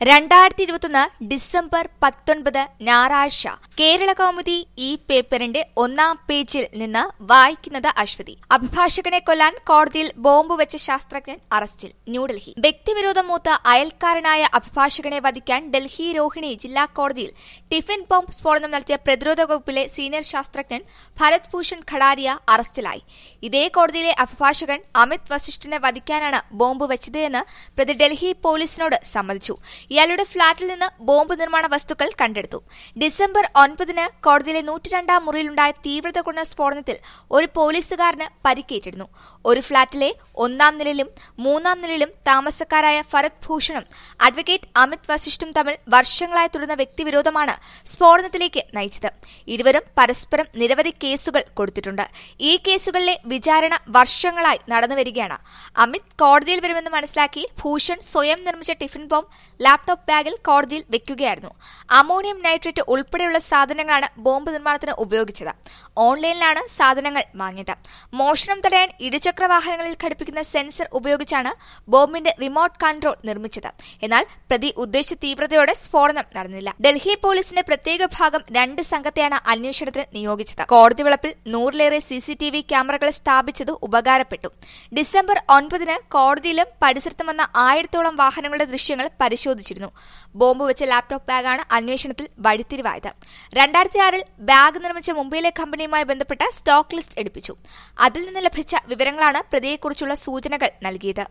രണ്ടായിരത്തി ഇരുപത്തൊന്ന് ഡിസംബർ പത്തൊൻപത് ഞായറാഴ്ച കേരള കൗമുദി ഈ പേപ്പറിന്റെ ഒന്നാം പേജിൽ നിന്ന് വായിക്കുന്നത് അശ്വതി അഭിഭാഷകനെ കൊല്ലാൻ കോടതിയിൽ ബോംബ് വെച്ച ശാസ്ത്രജ്ഞൻ അറസ്റ്റിൽ ന്യൂഡൽഹി വ്യക്തിവിരോധം മൂത്ത അയൽക്കാരനായ അഭിഭാഷകനെ വധിക്കാൻ ഡൽഹി രോഹിണി ജില്ലാ കോടതിയിൽ ടിഫിൻ ബോംബ് സ്ഫോടനം നടത്തിയ പ്രതിരോധ വകുപ്പിലെ സീനിയർ ശാസ്ത്രജ്ഞൻ ഭരത് ഭൂഷൺ ഖടാരിയ അറസ്റ്റിലായി ഇതേ കോടതിയിലെ അഭിഭാഷകൻ അമിത് വസിഷ്ഠിനെ വധിക്കാനാണ് ബോംബ് വെച്ചത് എന്ന് പ്രതി ഡൽഹി പോലീസിനോട് സമ്മതിച്ചു ഇയാളുടെ ഫ്ളാറ്റിൽ നിന്ന് ബോംബ് നിർമ്മാണ വസ്തുക്കൾ കണ്ടെടുത്തു ഡിസംബർ ഒൻപതിന് കോടതിയിലെ നൂറ്റിരണ്ടാം മുറിയിലുണ്ടായ തീവ്രത കുറഞ്ഞ സ്ഫോടനത്തിൽ ഒരു പോലീസുകാരന് പരിക്കേറ്റിരുന്നു ഒരു ഫ്ളാറ്റിലെ ഒന്നാം നിലയിലും മൂന്നാം നിലയിലും താമസക്കാരായ ഫരത് ഭൂഷണും അഡ്വക്കേറ്റ് അമിത് വസിഷ്ഠും തമ്മിൽ വർഷങ്ങളായി തുടർന്ന വ്യക്തിവിരോധമാണ് സ്ഫോടനത്തിലേക്ക് നയിച്ചത് ഇരുവരും പരസ്പരം നിരവധി കേസുകൾ കൊടുത്തിട്ടുണ്ട് ഈ കേസുകളിലെ വിചാരണ വർഷങ്ങളായി നടന്നുവരികയാണ് അമിത് കോടതിയിൽ വരുമെന്ന് മനസ്സിലാക്കി ഭൂഷൺ സ്വയം നിർമ്മിച്ച ടിഫിൻ ബോംബ് ലാപ്ടോപ്പ് ബാഗിൽ കോടതിയിൽ വെക്കുകയായിരുന്നു അമോണിയം നൈട്രേറ്റ് ഉൾപ്പെടെയുള്ള സാധനങ്ങളാണ് ബോംബ് നിർമ്മാണത്തിന് ഉപയോഗിച്ചത് ഓൺലൈനിലാണ് സാധനങ്ങൾ വാങ്ങിയത് മോഷണം തടയാൻ ഇരുചക്ര വാഹനങ്ങളിൽ ഘടിപ്പിക്കുന്ന സെൻസർ ഉപയോഗിച്ചാണ് ബോംബിന്റെ റിമോട്ട് കൺട്രോൾ നിർമ്മിച്ചത് എന്നാൽ പ്രതി ഉദ്ദേശിച്ച തീവ്രതയോടെ സ്ഫോടനം നടന്നില്ല ഡൽഹി പോലീസിന്റെ പ്രത്യേക ഭാഗം രണ്ട് സംഘത്തെയാണ് അന്വേഷണത്തിന് നിയോഗിച്ചത് കോടതി വളപ്പിൽ നൂറിലേറെ സിസിടിവി ക്യാമറകൾ സ്ഥാപിച്ചത് ഉപകാരപ്പെട്ടു ഡിസംബർ ഒൻപതിന് കോടതിയിലും പരിസരത്തും വന്ന ആയിരത്തോളം വാഹനങ്ങളുടെ ദൃശ്യങ്ങൾ പരിശോധിച്ചിരുന്നു ബോംബ് വെച്ച ലാപ്ടോപ്പ് ബാഗാണ് അന്വേഷണത്തിൽ വഴിത്തിരിവായത് രണ്ടായിരത്തി ആറിൽ ബാഗ് നിർമ്മിച്ച മുംബൈയിലെ കമ്പനിയുമായി ബന്ധപ്പെട്ട സ്റ്റോക്ക് ലിസ്റ്റ് എടുപ്പിച്ചു അതിൽ നിന്ന് ലഭിച്ച വിവരങ്ങളാണ് പ്രതിയെക്കുറിച്ചുള്ള സൂചനകൾ നൽകിയത്